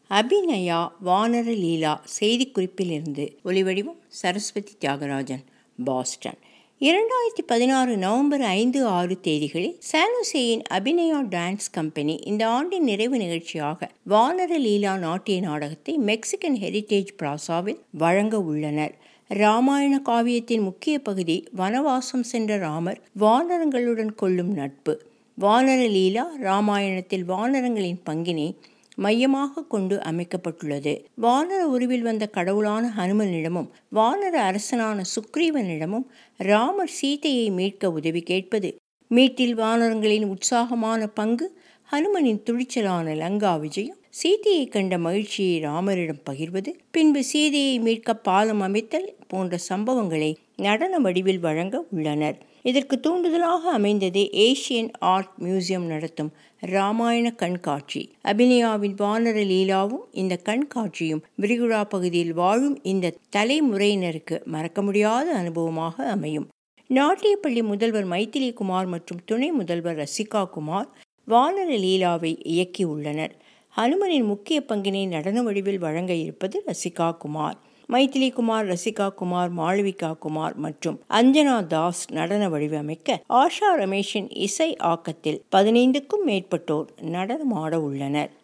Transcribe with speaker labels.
Speaker 1: அபிநயா வானர லீலா செய்திக்குறிப்பிலிருந்து ஒலிவடிவம் சரஸ்வதி தியாகராஜன் பாஸ்டன் இரண்டாயிரத்தி பதினாறு நவம்பர் ஐந்து ஆறு தேதிகளில் சானோசேயின் அபிநயா டான்ஸ் கம்பெனி இந்த ஆண்டின் நிறைவு நிகழ்ச்சியாக வானர லீலா நாட்டிய நாடகத்தை மெக்சிகன் ஹெரிட்டேஜ் பிளாசாவில் வழங்க உள்ளனர் ராமாயண காவியத்தின் முக்கிய பகுதி வனவாசம் சென்ற ராமர் வானரங்களுடன் கொள்ளும் நட்பு வானர லீலா ராமாயணத்தில் வானரங்களின் பங்கினை மையமாக கொண்டு அமைக்கப்பட்டுள்ளது வானர உருவில் வந்த கடவுளான ஹனுமனிடமும் வானர அரசனான சுக்ரீவனிடமும் ராமர் சீதையை மீட்க உதவி கேட்பது மீட்டில் வானரங்களின் உற்சாகமான பங்கு ஹனுமனின் துணிச்சலான லங்கா விஜயம் சீதையை கண்ட மகிழ்ச்சியை ராமரிடம் பகிர்வது பின்பு சீதையை மீட்க பாலம் அமைத்தல் போன்ற சம்பவங்களை நடன வடிவில் வழங்க உள்ளனர் இதற்கு தூண்டுதலாக அமைந்தது ஏசியன் ஆர்ட் மியூசியம் நடத்தும் ராமாயண கண்காட்சி அபிநயாவின் வானர லீலாவும் இந்த கண்காட்சியும் விரிகுடா பகுதியில் வாழும் இந்த தலைமுறையினருக்கு மறக்க முடியாத அனுபவமாக அமையும் நாட்டியப்பள்ளி முதல்வர் மைத்திலி குமார் மற்றும் துணை முதல்வர் ரசிகா குமார் வானர லீலாவை இயக்கியுள்ளனர் ஹனுமனின் முக்கிய பங்கினை நடன வடிவில் வழங்க இருப்பது ரசிகா குமார் மைத்திலி குமார் ரசிகா குமார் மாளவிகா குமார் மற்றும் அஞ்சனா தாஸ் நடன வடிவமைக்க ஆஷா ரமேஷின் இசை ஆக்கத்தில் பதினைந்துக்கும் மேற்பட்டோர் நடனமாட உள்ளனர்